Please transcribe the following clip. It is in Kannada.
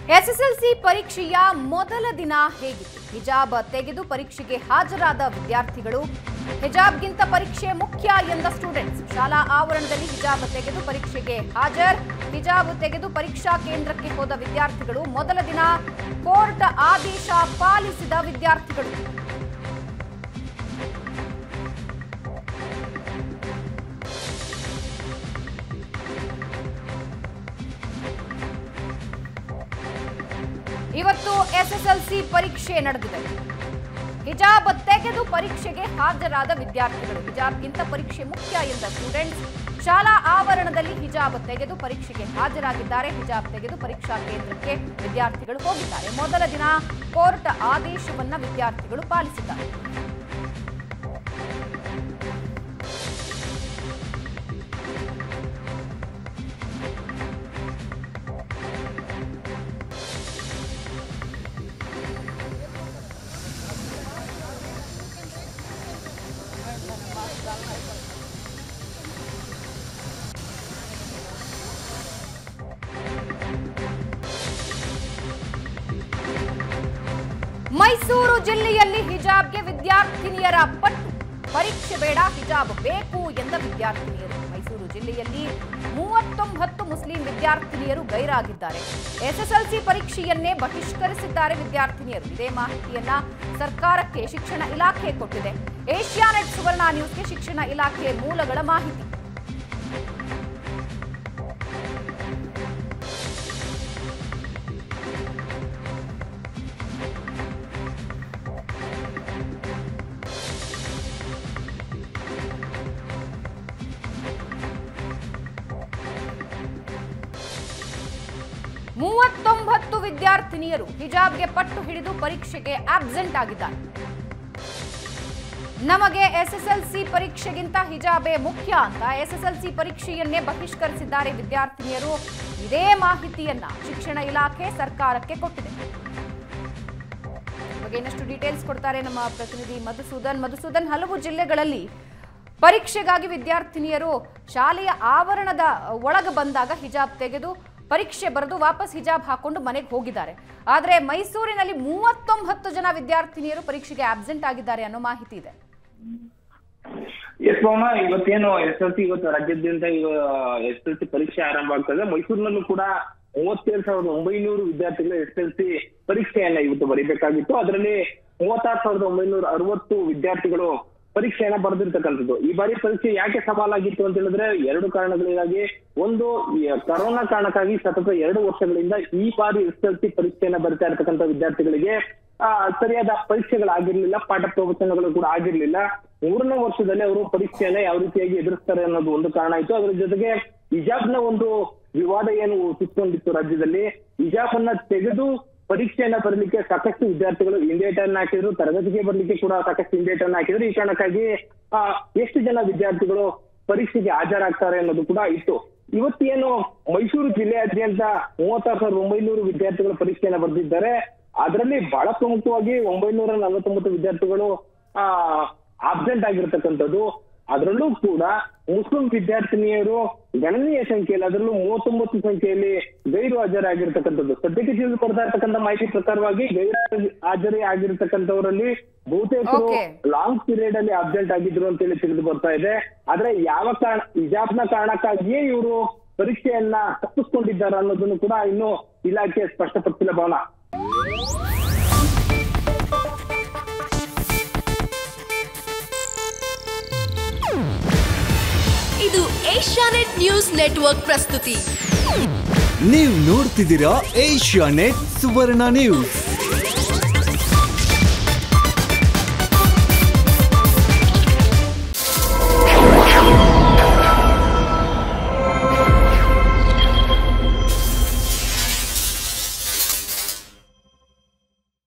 ಎಸ್ಎಸ್ಎಲ್ಸಿ ಪರೀಕ್ಷೆಯ ಮೊದಲ ದಿನ ಹೇಗಿತ್ತು ಹಿಜಾಬ್ ತೆಗೆದು ಪರೀಕ್ಷೆಗೆ ಹಾಜರಾದ ವಿದ್ಯಾರ್ಥಿಗಳು ಹಿಜಾಬ್ಗಿಂತ ಪರೀಕ್ಷೆ ಮುಖ್ಯ ಎಂದ ಸ್ಟೂಡೆಂಟ್ಸ್ ಶಾಲಾ ಆವರಣದಲ್ಲಿ ಹಿಜಾಬ್ ತೆಗೆದು ಪರೀಕ್ಷೆಗೆ ಹಾಜರ್ ಹಿಜಾಬ್ ತೆಗೆದು ಪರೀಕ್ಷಾ ಕೇಂದ್ರಕ್ಕೆ ಹೋದ ವಿದ್ಯಾರ್ಥಿಗಳು ಮೊದಲ ದಿನ ಕೋರ್ಟ್ ಆದೇಶ ಪಾಲಿಸಿದ ವಿದ್ಯಾರ್ಥಿಗಳು ಇವತ್ತು ಎಸ್ಎಸ್ಎಲ್ಸಿ ಪರೀಕ್ಷೆ ನಡೆದಿದೆ ಹಿಜಾಬ್ ತೆಗೆದು ಪರೀಕ್ಷೆಗೆ ಹಾಜರಾದ ವಿದ್ಯಾರ್ಥಿಗಳು ಹಿಜಾಬ್ಗಿಂತ ಪರೀಕ್ಷೆ ಮುಖ್ಯ ಎಂದ ಸ್ಟೂಡೆಂಟ್ಸ್ ಶಾಲಾ ಆವರಣದಲ್ಲಿ ಹಿಜಾಬ್ ತೆಗೆದು ಪರೀಕ್ಷೆಗೆ ಹಾಜರಾಗಿದ್ದಾರೆ ಹಿಜಾಬ್ ತೆಗೆದು ಪರೀಕ್ಷಾ ಕೇಂದ್ರಕ್ಕೆ ವಿದ್ಯಾರ್ಥಿಗಳು ಹೋಗಿದ್ದಾರೆ ಮೊದಲ ದಿನ ಕೋರ್ಟ್ ಆದೇಶವನ್ನ ವಿದ್ಯಾರ್ಥಿಗಳು ಪಾಲಿಸಿದ್ದಾರೆ ಮೈಸೂರು ಜಿಲ್ಲೆಯಲ್ಲಿ ಹಿಜಾಬ್ಗೆ ವಿದ್ಯಾರ್ಥಿನಿಯರ ಪಟ್ಟು ಪರೀಕ್ಷೆ ಬೇಡ ಹಿಜಾಬ್ ಬೇಕು ಎಂದ ವಿದ್ಯಾರ್ಥಿನಿಯರು ಮೈಸೂರು ಜಿಲ್ಲೆಯಲ್ಲಿ ಮೂವತ್ತೊಂಬತ್ತು ಮುಸ್ಲಿಂ ವಿದ್ಯಾರ್ಥಿನಿಯರು ಗೈರಾಗಿದ್ದಾರೆ ಎಸ್ಎಸ್ಎಲ್ಸಿ ಪರೀಕ್ಷೆಯನ್ನೇ ಬಹಿಷ್ಕರಿಸಿದ್ದಾರೆ ವಿದ್ಯಾರ್ಥಿನಿಯರು ಇದೇ ಮಾಹಿತಿಯನ್ನ ಸರ್ಕಾರಕ್ಕೆ ಶಿಕ್ಷಣ ಇಲಾಖೆ ಕೊಟ್ಟಿದೆ ಏಷ್ಯಾನೆಟ್ ಸುವರ್ಣ ನ್ಯೂಸ್ಗೆ ಶಿಕ್ಷಣ ಇಲಾಖೆ ಮೂಲಗಳ ಮಾಹಿತಿ ಮೂವತ್ತೊಂಬತ್ತು ವಿದ್ಯಾರ್ಥಿನಿಯರು ಹಿಜಾಬ್ಗೆ ಪಟ್ಟು ಹಿಡಿದು ಪರೀಕ್ಷೆಗೆ ಆಬ್ಸೆಂಟ್ ಆಗಿದ್ದಾರೆ ನಮಗೆ ಎಸ್ಎಸ್ಎಲ್ಸಿ ಪರೀಕ್ಷೆಗಿಂತ ಹಿಜಾಬೇ ಮುಖ್ಯ ಅಂತ ಎಸ್ಎಸ್ಎಲ್ಸಿ ಪರೀಕ್ಷೆಯನ್ನೇ ಬಹಿಷ್ಕರಿಸಿದ್ದಾರೆ ವಿದ್ಯಾರ್ಥಿನಿಯರು ಇದೇ ಮಾಹಿತಿಯನ್ನ ಶಿಕ್ಷಣ ಇಲಾಖೆ ಸರ್ಕಾರಕ್ಕೆ ಕೊಟ್ಟಿದೆ ಈ ಬಗ್ಗೆ ಇನ್ನಷ್ಟು ಡೀಟೇಲ್ಸ್ ಕೊಡ್ತಾರೆ ನಮ್ಮ ಪ್ರತಿನಿಧಿ ಮಧುಸೂದನ್ ಮಧುಸೂದನ್ ಹಲವು ಜಿಲ್ಲೆಗಳಲ್ಲಿ ಪರೀಕ್ಷೆಗಾಗಿ ವಿದ್ಯಾರ್ಥಿನಿಯರು ಶಾಲೆಯ ಆವರಣದ ಒಳಗ ಬಂದಾಗ ಹಿಜಾಬ್ ತೆಗೆದು ಪರೀಕ್ಷೆ ಬರೆದು ವಾಪಸ್ ಹಿಜಾಬ್ ಹಾಕೊಂಡು ಮನೆಗೆ ಹೋಗಿದ್ದಾರೆ ಆದರೆ ಮೈಸೂರಿನಲ್ಲಿ ಮೂವತ್ತೊಂಬತ್ತು ಜನ ವಿದ್ಯಾರ್ಥಿನಿಯರು ಪರೀಕ್ಷೆಗೆ ಆಬ್ಸೆಂಟ್ ಆಗಿದ್ದಾರೆ ಅನ್ನೋ ಮಾಹಿತಿ ಇದೆ ಎಸ್ ಮೌನ ಇವತ್ತೇನು ಎಸ್ ಎಲ್ ಸಿ ಇವತ್ತು ರಾಜ್ಯಾದ್ಯಂತ ಎಸ್ ಎಲ್ ಸಿ ಪರೀಕ್ಷೆ ಆರಂಭ ಆಗ್ತದೆ ಮೈಸೂರಿನಲ್ಲೂ ಕೂಡ ಮೂವತ್ತೇಳು ಸಾವಿರದ ಒಂಬೈನೂರು ವಿದ್ಯಾರ್ಥಿಗಳು ಎಸ್ ಎಲ್ ಸಿ ಪರೀಕ್ಷೆಯನ್ನ ಇವತ್ತು ಬರೀಬೇಕಾಗಿತ್ತು ಅದರಲ್ಲಿ ಮೂವತ್ತಾರು ಸಾವಿರದ ಒಂಬೈನೂರ ಅರವತ್ತು ವಿದ್ಯಾರ್ಥಿಗಳು ಪರೀಕ್ಷೆಯನ್ನ ಬರೆದಿರ್ತಕ್ಕಂಥದ್ದು ಈ ಬಾರಿ ಪರೀಕ್ಷೆ ಯಾಕೆ ಸವಾಲಾಗಿತ್ತು ಅಂತ ಹೇಳಿದ್ರೆ ಎರಡು ಕಾರಣಗಳಿಗಾಗಿ ಒಂದು ಈ ಕರೋನಾ ಕಾರಣಕ್ಕಾಗಿ ಸತತ ಎರಡು ವರ್ಷಗಳಿಂದ ಈ ಬಾರಿ ಎಸ್ ಎಲ್ ಸಿ ಪರೀಕ್ಷೆಯನ್ನ ಬರಿತಾ ಇರ್ತಕ್ಕಂಥ ವಿದ್ಯಾರ್ಥಿಗಳಿಗೆ ಆ, ಸರಿಯಾದ ಪರೀಕ್ಷೆಗಳಾಗಿರ್ಲಿಲ್ಲ ಪಾಠ ಪ್ರವಚನಗಳು ಕೂಡ ಆಗಿರ್ಲಿಲ್ಲ ಮೂರನೇ ವರ್ಷದಲ್ಲಿ ಅವರು ಪರೀಕ್ಷೆಯನ್ನ ಯಾವ ರೀತಿಯಾಗಿ ಎದುರಿಸ್ತಾರೆ ಅನ್ನೋದು ಒಂದು ಕಾರಣ ಆಯ್ತು ಅದ್ರ ಜೊತೆಗೆ ಹಿಜಾಬ್ನ ಒಂದು ವಿವಾದ ಏನು ಹುಟ್ಟಿಕೊಂಡಿತ್ತು ರಾಜ್ಯದಲ್ಲಿ ಹಿಜಾಬ್ ಅನ್ನ ತೆಗೆದು ಪರೀಕ್ಷೆಯನ್ನ ಬರಲಿಕ್ಕೆ ಸಾಕಷ್ಟು ವಿದ್ಯಾರ್ಥಿಗಳು ಇಂಡಿಯೇಟ್ ಅನ್ನ ಹಾಕಿದ್ರು ತರಗತಿಗೆ ಬರ್ಲಿಕ್ಕೆ ಕೂಡ ಸಾಕಷ್ಟು ಇಂಡಿಯೇಟ್ ಅನ್ನ ಹಾಕಿದ್ರು ಈ ಕಾರಣಕ್ಕಾಗಿ ಆ, ಎಷ್ಟು ಜನ ವಿದ್ಯಾರ್ಥಿಗಳು ಪರೀಕ್ಷೆಗೆ ಹಾಜರಾಗ್ತಾರೆ ಅನ್ನೋದು ಕೂಡ ಇತ್ತು ಇವತ್ತೇನು ಮೈಸೂರು ಜಿಲ್ಲೆಯಾದ್ಯಂತ ಮೂವತ್ತಾರು ಸಾವಿರದ ಒಂಬೈನೂರು ವಿದ್ಯಾರ್ಥಿಗಳು ಪರೀಕ್ಷೆಯನ್ನ ಬರೆದಿದ್ದಾರೆ ಅದರಲ್ಲಿ ಬಹಳ ಪ್ರಮುಖವಾಗಿ ಒಂಬೈನೂರ ನಲವತ್ತೊಂಬತ್ತು ವಿದ್ಯಾರ್ಥಿಗಳು ಆ ಆಬ್ಸೆಂಟ್ ಆಗಿರ್ತಕ್ಕಂಥದ್ದು ಅದರಲ್ಲೂ ಕೂಡ ಮುಸ್ಲಿಂ ವಿದ್ಯಾರ್ಥಿನಿಯರು ಗಣನೀಯ ಸಂಖ್ಯೆಯಲ್ಲಿ ಅದರಲ್ಲೂ ಮೂವತ್ತೊಂಬತ್ತು ಸಂಖ್ಯೆಯಲ್ಲಿ ಗೈರು ಹಾಜರಾಗಿರ್ತಕ್ಕಂಥದ್ದು ಸದ್ಯಕ್ಕೆ ತಿಳಿದು ಬರ್ತಾ ಇರ್ತಕ್ಕಂಥ ಮಾಹಿತಿ ಪ್ರಕಾರವಾಗಿ ಗೈರು ಹಾಜರಿ ಆಗಿರ್ತಕ್ಕಂಥವರಲ್ಲಿ ಬಹುತೇಕರು Okay. ಲಾಂಗ್ ಪೀರಿಯಡ್ ಅಲ್ಲಿ ಅಬ್ಸೆಂಟ್ ಆಗಿದ್ರು ಅಂತೇಳಿ ತಿಳಿದು ಬರ್ತಾ ಇದೆ ಆದ್ರೆ ಯಾವ ಕಾರಣ ಹಿಜಾಬ್ನ ಕಾರಣಕ್ಕಾಗಿಯೇ ಇವರು ಪರೀಕ್ಷೆಯನ್ನ ತಪ್ಪಿಸ್ಕೊಂಡಿದ್ದಾರೆ ಅನ್ನೋದನ್ನು ಕೂಡ ಇನ್ನು ಇಲಾಖೆ ಸ್ಪಷ್ಟಪಡಿಸಿಲ್ಲ ಭವನ ಇದು ಏಷ್ಯಾನೆಟ್ ನ್ಯೂಸ್ ನೆಟ್ವರ್ಕ್ ಪ್ರಸ್ತುತಿ ನೀವು ನೋಡ್ತಿದ್ದೀರಾ ಏಷ್ಯಾ ನೆಟ್ ಸುವರ್ಣ ನ್ಯೂಸ್